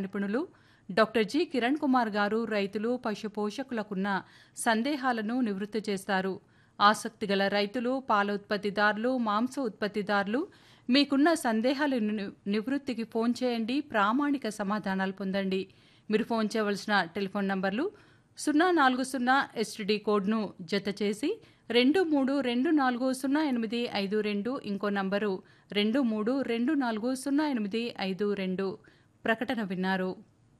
నిపుణులు doctor G Kiran Kumar గారు రైతులు పశు పోషకులకున్న సందేహాలను నివృత్తి చేస్తారు ఆసక్తిగల రైతులు పాల ఉత్పత్తిదారులు మాంస ఉత్పత్తిదారులు మీకున్న సందేహాల ని- నివృత్తికి ఫోన్ చేయండి ప్రామాణిక సమాధానాలు పొందండి మీరు ఫోన్ చేయవలసిన టెలిఫోన్ నంబర్లు సున్నా నాలుగు సున్నా ఎస్టీడీ కోడ్ను జత చేసి రెండు మూడు రెండు నాలుగు సున్నా ఎనిమిది ఐదు రెండు ఇంకో నంబరు రెండు మూడు రెండు నాలుగు సున్నా ఎనిమిది ఐదు రెండు ప్రకటన విన్నారు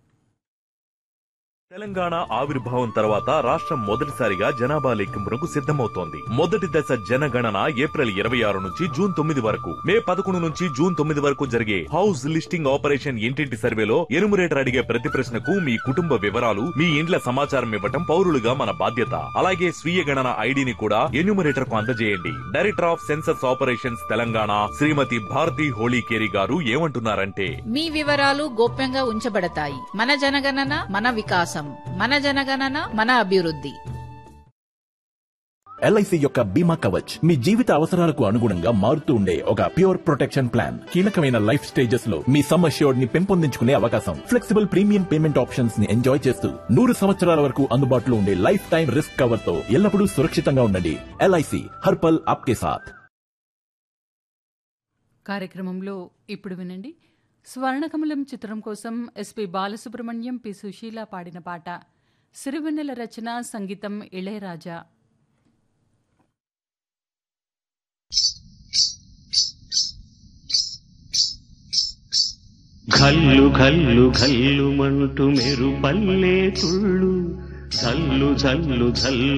తెలంగాణ ఆవిర్భావం తర్వాత రాష్ట్రం మొదటిసారిగా జనాభా లెక్కింపునకు సిద్ధమవుతోంది మొదటి దశ జనగణన ఏప్రిల్ ఇరవై ఆరు నుంచి జూన్ తొమ్మిది వరకు మే పదకొండు నుంచి జూన్ తొమ్మిది వరకు జరిగే హౌస్ లిస్టింగ్ ఆపరేషన్ ఇంటింటి సర్వేలో ఎనుమరేటర్ అడిగే ప్రతి ప్రశ్నకు మీ కుటుంబ వివరాలు మీ ఇండ్ల సమాచారం ఇవ్వటం పౌరులుగా మన బాధ్యత అలాగే స్వీయ గణన ఐడిని కూడా ఎన్యూమరేటర్ కు అందజేయండి director of census operations Telangana Shrimati Bharati Holikeri గారు ఏమంటున్నారంటే మీ వివరాలు గోప్యంగా ఉంచబడతాయి మన జనగణన మన వికాసం మన జనగణన మన అభివృద్ధి ఎల్ఐసి యొక్క బీమా కవచ్ మీ జీవిత అవసరాలకు అనుగుణంగా మారుతూ ఉండే ఒక ప్యూర్ ప్రొటెక్షన్ ప్లాన్ కీలకమైన లైఫ్ స్టేజెస్ లో మీ సమ్ అష్యూర్డ్ ని పెంపొందించుకునే అవకాశం ఫ్లెక్సిబుల్ ప్రీమియం పేమెంట్ ఆప్షన్స్ ని ఎంజాయ్ చేస్తూ నూరు సంవత్సరాల వరకు అందుబాటులో ఉండే లైఫ్ టైం రిస్క్ కవర్ తో ఎల్లప్పుడూ సురక్షితంగా ఉండండి ఎల్ఐసి హర్పల్ ఆప్కే సాథ్ కార్యక్రమంలో ఇప్పుడు వినండి స్వర్ణకమలం చిత్రం కోసం ఎస్పి బాలసుబ్రహ్మణ్యం పి సుశీల పాడిన పాట సిరివెన్నెల రచన సంగీతం ఇళయరాజా ఘల్లు ఘల్లు ఘల్లుమంటూ మెరుపల్లే తుళ్ళు జల్లు జల్లు జల్లు